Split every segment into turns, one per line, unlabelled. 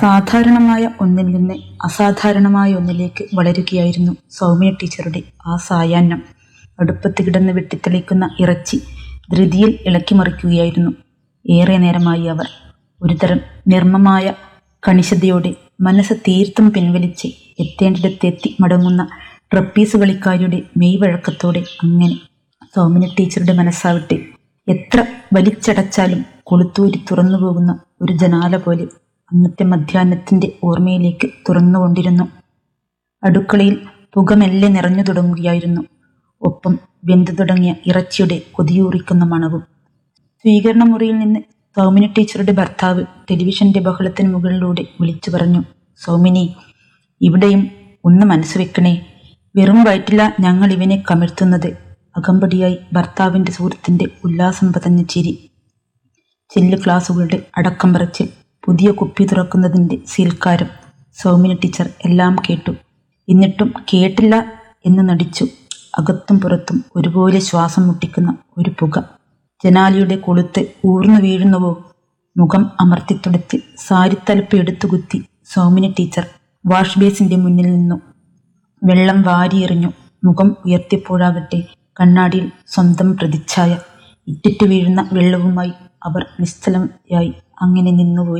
സാധാരണമായ ഒന്നിൽ നിന്ന് അസാധാരണമായ ഒന്നിലേക്ക് വളരുകയായിരുന്നു സൗമ്യ ടീച്ചറുടെ ആ സായാഹ്നം അടുപ്പത്ത് കിടന്ന് വെട്ടിത്തെളിക്കുന്ന ഇറച്ചി ധൃതിയിൽ ഇളക്കിമറിക്കുകയായിരുന്നു ഏറെ നേരമായി അവർ ഒരുതരം നിർമ്മമായ കണിശതയോടെ മനസ്സ് തീർത്തും പിൻവലിച്ച് എത്തേണ്ടിടത്തെത്തി മടങ്ങുന്ന ട്രപ്പീസ് കളിക്കാരിയുടെ മെയ് വഴക്കത്തോടെ അങ്ങനെ സൗമ്യ ടീച്ചറുടെ മനസ്സാവട്ടെ എത്ര വലിച്ചടച്ചാലും കൊളുത്തൂരി തുറന്നു പോകുന്ന ഒരു ജനാല പോലെ അന്നത്തെ മധ്യാഹ്നത്തിന്റെ ഓർമ്മയിലേക്ക് തുറന്നുകൊണ്ടിരുന്നു അടുക്കളയിൽ പുകമെല്ലെ നിറഞ്ഞു തുടങ്ങുകയായിരുന്നു ഒപ്പം വെന്തു തുടങ്ങിയ ഇറച്ചിയുടെ കൊതിയൂറിക്കുന്ന മണവും സ്വീകരണ മുറിയിൽ നിന്ന് സൗമിനി ടീച്ചറുടെ ഭർത്താവ് ടെലിവിഷന്റെ ബഹളത്തിന് മുകളിലൂടെ വിളിച്ചു പറഞ്ഞു സൗമിനി ഇവിടെയും ഒന്ന് മനസ്സ് വെക്കണേ വെറും വയറ്റില ഞങ്ങൾ ഇവനെ കമിഴ്ത്തുന്നത് അകമ്പടിയായി ഭർത്താവിന്റെ സുഹൃത്തിന്റെ ഉല്ലാസം പതഞ്ഞ ചിരി ചില്ല് ക്ലാസുകളുടെ അടക്കം പറച്ചിൽ പുതിയ കുപ്പി തുറക്കുന്നതിന്റെ സീൽക്കാരം സൗമിനി ടീച്ചർ എല്ലാം കേട്ടു എന്നിട്ടും കേട്ടില്ല എന്ന് നടിച്ചു അകത്തും പുറത്തും ഒരുപോലെ ശ്വാസം മുട്ടിക്കുന്ന ഒരു പുക ജനാലിയുടെ കൊളുത്ത് ഊർന്നു വീഴുന്നുവോ മുഖം അമർത്തിത്തുടച്ച് സാരിത്തലപ്പ് എടുത്തുകുത്തി സൗമിനി ടീച്ചർ വാഷ് ബേസിന്റെ മുന്നിൽ നിന്നു വെള്ളം വാരിയെറിഞ്ഞു മുഖം ഉയർത്തിയപ്പോഴാകട്ടെ കണ്ണാടിയിൽ സ്വന്തം പ്രതിച്ഛായ ഇറ്റിറ്റ് വീഴുന്ന വെള്ളവുമായി അവർ നിശ്ചലയായി അങ്ങനെ നിന്നുപോയി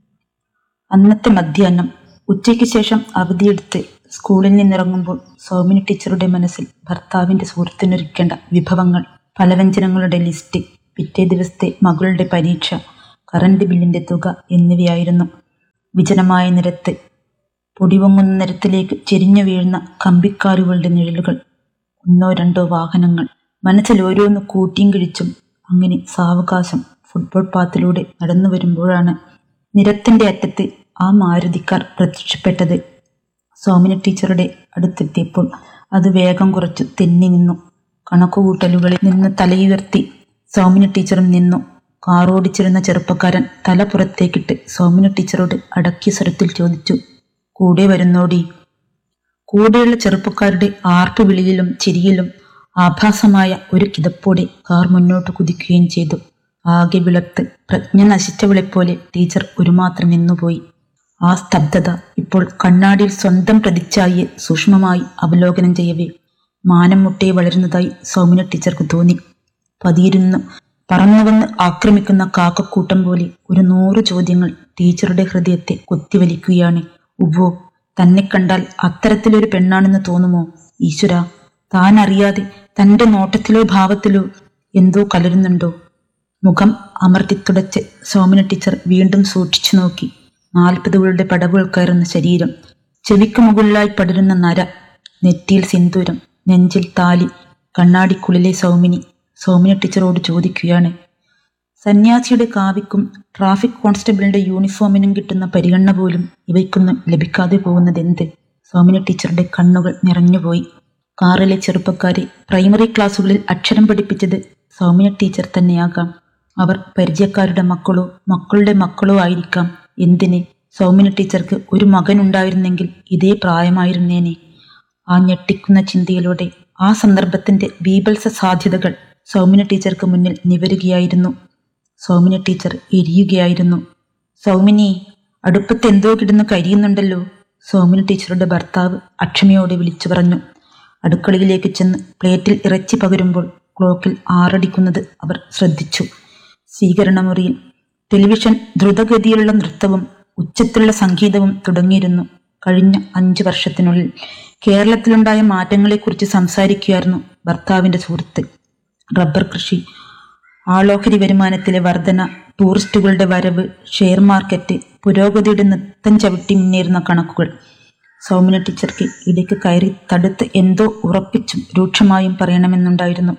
അന്നത്തെ മധ്യാഹ്നം ഉച്ചയ്ക്ക് ശേഷം അവധിയെടുത്ത് സ്കൂളിൽ നിന്നിറങ്ങുമ്പോൾ സൗമിനി ടീച്ചറുടെ മനസ്സിൽ ഭർത്താവിന്റെ സുഹൃത്തിനൊരുക്കേണ്ട വിഭവങ്ങൾ പലവ്യഞ്ജനങ്ങളുടെ ലിസ്റ്റ് പിറ്റേ ദിവസത്തെ മകളുടെ പരീക്ഷ കറണ്ട് ബില്ലിന്റെ തുക എന്നിവയായിരുന്നു വിജനമായ നിരത്ത് പൊടിവങ്ങുന്ന നിരത്തിലേക്ക് ചെരിഞ്ഞു വീഴുന്ന കമ്പിക്കാലുകളുടെ നിഴലുകൾ ഒന്നോ രണ്ടോ വാഹനങ്ങൾ മനസ്സിൽ ഓരോന്ന് കൂട്ടിയും കിഴിച്ചും അങ്ങനെ സാവകാശം ഫുട്ബോൾ പാത്തിലൂടെ നടന്നു വരുമ്പോഴാണ് നിരത്തിന്റെ അറ്റത്ത് ആ മാരുതിക്കാർ പ്രത്യക്ഷപ്പെട്ടത് സോമിനി ടീച്ചറുടെ അടുത്തെത്തിയപ്പോൾ അത് വേഗം കുറച്ചു തെന്നി നിന്നു കണക്കുകൂട്ടലുകളിൽ നിന്ന് തലയുയർത്തി സൗമിനി ടീച്ചറും നിന്നു കാറോടിച്ചിരുന്ന ചെറുപ്പക്കാരൻ തല പുറത്തേക്കിട്ട് സൗമിനി ടീച്ചറോട് അടക്കിയ സ്വരത്തിൽ ചോദിച്ചു കൂടെ വരുന്നോടി കൂടെയുള്ള ചെറുപ്പക്കാരുടെ ആർപ്പ് വിളിയിലും ചിരിയിലും ആഭാസമായ ഒരു കിതപ്പോടെ കാർ മുന്നോട്ട് കുതിക്കുകയും ചെയ്തു ആകെ വിളർത്ത് പ്രജ്ഞ നശിച്ചവളെപ്പോലെ ടീച്ചർ ഒരുമാത്രം നിന്നുപോയി ആ സ്തബ്ധത ഇപ്പോൾ കണ്ണാടിയിൽ സ്വന്തം പ്രതിച്ഛായിയെ സൂക്ഷ്മമായി അവലോകനം ചെയ്യവേ മാനം മുട്ടേ വളരുന്നതായി സൗമിന ടീച്ചർക്ക് തോന്നി പതിയിരുന്നു പറന്നുവന്ന് ആക്രമിക്കുന്ന കാക്കക്കൂട്ടം പോലെ ഒരു നൂറ് ചോദ്യങ്ങൾ ടീച്ചറുടെ ഹൃദയത്തെ കുത്തിവലിക്കുകയാണ് ഉവ്വോ തന്നെ കണ്ടാൽ അത്തരത്തിലൊരു പെണ്ണാണെന്ന് തോന്നുമോ ഈശ്വര താൻ അറിയാതെ തന്റെ നോട്ടത്തിലോ ഭാവത്തിലോ എന്തോ കലരുന്നുണ്ടോ മുഖം അമർത്തിത്തുടച്ച് സോമന ടീച്ചർ വീണ്ടും സൂക്ഷിച്ചു നോക്കി നാൽപ്പതുകളുടെ പടവുകൾ കയറുന്ന ശരീരം ചെവിക്ക് മുകളിലായി പടരുന്ന നര നെറ്റിയിൽ സിന്ദൂരം നെഞ്ചിൽ താലി കണ്ണാടിക്കുള്ളിലെ സൗമിനി സൗമിന ടീച്ചറോട് ചോദിക്കുകയാണ് സന്യാസിയുടെ കാവിക്കും ട്രാഫിക് കോൺസ്റ്റബിളിന്റെ യൂണിഫോമിനും കിട്ടുന്ന പരിഗണന പോലും ഇവയ്ക്കൊന്നും ലഭിക്കാതെ പോകുന്നതെന്ത് സൗമിന ടീച്ചറുടെ കണ്ണുകൾ നിറഞ്ഞുപോയി കാറിലെ ചെറുപ്പക്കാരെ പ്രൈമറി ക്ലാസ്സുകളിൽ അക്ഷരം പഠിപ്പിച്ചത് സൗമ്യ ടീച്ചർ തന്നെയാകാം അവർ പരിചയക്കാരുടെ മക്കളോ മക്കളുടെ മക്കളോ ആയിരിക്കാം എന്തിന് സൗമ്യ ടീച്ചർക്ക് ഒരു മകനുണ്ടായിരുന്നെങ്കിൽ ഇതേ പ്രായമായിരുന്നേനെ ആ ഞെട്ടിക്കുന്ന ചിന്തയിലൂടെ ആ സന്ദർഭത്തിന്റെ ബീഭത്സ സാധ്യതകൾ സൗമ്യ ടീച്ചർക്ക് മുന്നിൽ നിവരുകയായിരുന്നു സൗമ്യ ടീച്ചർ എരിയുകയായിരുന്നു സൗമിനി അടുപ്പത്ത് എന്തോ കിടന്ന് കരിയുന്നുണ്ടല്ലോ സൗമ്യ ടീച്ചറുടെ ഭർത്താവ് അക്ഷമയോടെ വിളിച്ചു പറഞ്ഞു അടുക്കളയിലേക്ക് ചെന്ന് പ്ലേറ്റിൽ ഇറച്ചി പകരുമ്പോൾ ക്ലോക്കിൽ ആറടിക്കുന്നത് അവർ ശ്രദ്ധിച്ചു സ്വീകരണമുറിയിൽ ടെലിവിഷൻ ദ്രുതഗതിയിലുള്ള നൃത്തവും ഉച്ചത്തിലുള്ള സംഗീതവും തുടങ്ങിയിരുന്നു കഴിഞ്ഞ അഞ്ചു വർഷത്തിനുള്ളിൽ കേരളത്തിലുണ്ടായ മാറ്റങ്ങളെക്കുറിച്ച് സംസാരിക്കുകയായിരുന്നു ഭർത്താവിന്റെ സുഹൃത്ത് റബ്ബർ കൃഷി ആളോഹരി വരുമാനത്തിലെ വർധന ടൂറിസ്റ്റുകളുടെ വരവ് ഷെയർ മാർക്കറ്റ് പുരോഗതിയുടെ നൃത്തം ചവിട്ടി മുന്നേറുന്ന കണക്കുകൾ സൗമ്യ ടീച്ചർക്ക് ഇടയ്ക്ക് കയറി തടുത്ത് എന്തോ ഉറപ്പിച്ചും രൂക്ഷമായും പറയണമെന്നുണ്ടായിരുന്നു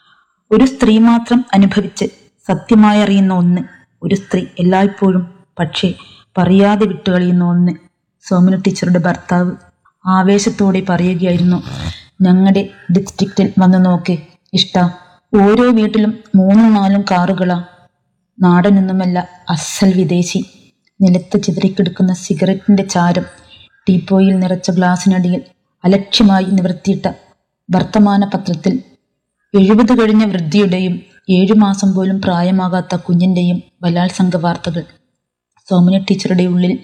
ഒരു സ്ത്രീ മാത്രം അനുഭവിച്ച് സത്യമായി അറിയുന്ന ഒന്ന് ഒരു സ്ത്രീ എല്ലായ്പ്പോഴും പക്ഷേ പറയാതെ വിട്ടുകളിയുന്ന ഒന്ന് സൗമ്യ ടീച്ചറുടെ ഭർത്താവ് ആവേശത്തോടെ പറയുകയായിരുന്നു ഞങ്ങളുടെ ഡിസ്ട്രിക്റ്റിൽ വന്നു നോക്ക് ഇഷ്ട ഓരോ വീട്ടിലും മൂന്നും നാലും കാറുകളാ നാടനൊന്നുമല്ല അസൽ വിദേശി നിലത്ത് ചിതറിക്കിടക്കുന്ന സിഗരറ്റിന്റെ ചാരം ടീപ്പോയിൽ നിറച്ച ഗ്ലാസിനടിയിൽ അലക്ഷ്യമായി നിവർത്തിയിട്ട വർത്തമാന പത്രത്തിൽ എഴുപത് കഴിഞ്ഞ വൃദ്ധിയുടെയും ഏഴു മാസം പോലും പ്രായമാകാത്ത കുഞ്ഞിന്റെയും ബലാത്സംഗ വാർത്തകൾ സൗമ്യ ടീച്ചറുടെ ഉള്ളിൽ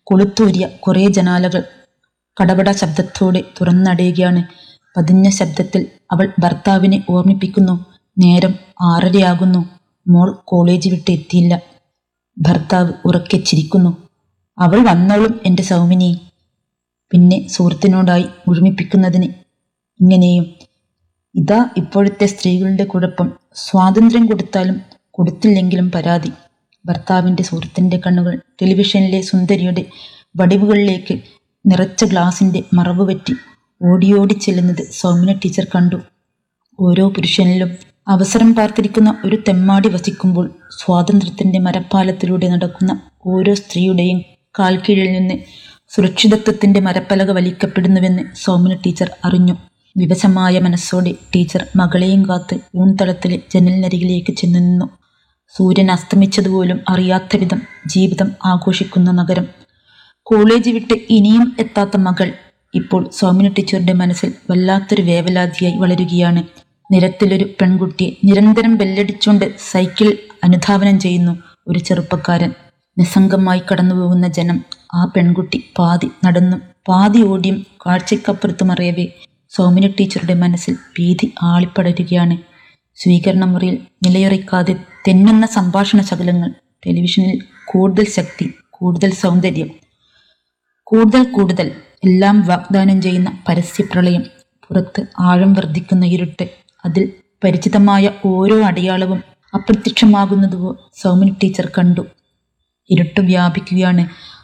കൊളുത്തൂരിയ കുറേ ജനാലകൾ കടപട ശബ്ദത്തോടെ തുറന്നടയുകയാണ് പതിഞ്ഞ ശബ്ദത്തിൽ അവൾ ഭർത്താവിനെ ഓർമ്മിപ്പിക്കുന്നു നേരം ആറരയാകുന്നു മോൾ കോളേജ് വിട്ട് എത്തിയില്ല ഭർത്താവ് ഉറക്കെ ചിരിക്കുന്നു അവൾ വന്നോളും എൻ്റെ സൗമിനി പിന്നെ സുഹൃത്തിനോടായി മുഴുമിപ്പിക്കുന്നതിന് ഇങ്ങനെയും ഇതാ ഇപ്പോഴത്തെ സ്ത്രീകളുടെ കുഴപ്പം സ്വാതന്ത്ര്യം കൊടുത്താലും കൊടുത്തില്ലെങ്കിലും പരാതി ഭർത്താവിൻ്റെ സുഹൃത്തിൻ്റെ കണ്ണുകൾ ടെലിവിഷനിലെ സുന്ദരിയുടെ വടിവുകളിലേക്ക് നിറച്ച ഗ്ലാസിൻ്റെ മറവ് പറ്റി ഓടിയോടി ചെല്ലുന്നത് സൗമ്യ ടീച്ചർ കണ്ടു ഓരോ പുരുഷനിലും അവസരം പാർത്തിരിക്കുന്ന ഒരു തെമ്മാടി വസിക്കുമ്പോൾ സ്വാതന്ത്ര്യത്തിന്റെ മരപ്പാലത്തിലൂടെ നടക്കുന്ന ഓരോ സ്ത്രീയുടെയും കാൽക്കീഴിൽ നിന്ന് സുരക്ഷിതത്വത്തിന്റെ മരപ്പലക വലിക്കപ്പെടുന്നുവെന്ന് സൗമ്യ ടീച്ചർ അറിഞ്ഞു വിവശമായ മനസ്സോടെ ടീച്ചർ മകളെയും കാത്ത് ഊൺതളത്തിലെ ജനലിനരികിലേക്ക് ചെന്നു നിന്നു സൂര്യൻ അസ്തമിച്ചതുപോലും അറിയാത്ത വിധം ജീവിതം ആഘോഷിക്കുന്ന നഗരം കോളേജ് വിട്ട് ഇനിയും എത്താത്ത മകൾ ഇപ്പോൾ സൗമ്യ ടീച്ചറുടെ മനസ്സിൽ വല്ലാത്തൊരു വേവലാതിയായി വളരുകയാണ് നിരത്തിലൊരു പെൺകുട്ടിയെ നിരന്തരം ബെല്ലടിച്ചുകൊണ്ട് സൈക്കിൾ അനുധാവനം ചെയ്യുന്നു ഒരു ചെറുപ്പക്കാരൻ നിസ്സംഗമായി കടന്നുപോകുന്ന ജനം ആ പെൺകുട്ടി പാതി നടന്നും പാതി ഓടിയും കാഴ്ചയ്ക്കപ്പുറത്ത് മറിയവേ സൗമ്യ ടീച്ചറുടെ മനസ്സിൽ ഭീതി ആളിപ്പടരുകയാണ് സ്വീകരണ മുറിയിൽ നിലയുറയ്ക്കാതെ തെന്നുന്ന സംഭാഷണ ശകലങ്ങൾ ടെലിവിഷനിൽ കൂടുതൽ ശക്തി കൂടുതൽ സൗന്ദര്യം കൂടുതൽ കൂടുതൽ എല്ലാം വാഗ്ദാനം ചെയ്യുന്ന പരസ്യപ്രളയം പുറത്ത് ആഴം വർദ്ധിക്കുന്ന ഇരുട്ട് അതിൽ പരിചിതമായ ഓരോ അടയാളവും അപ്രത്യക്ഷമാകുന്നതുവോ സൗമിനി ടീച്ചർ കണ്ടു ഇരുട്ട് വ്യാപിക്കുകയാണ്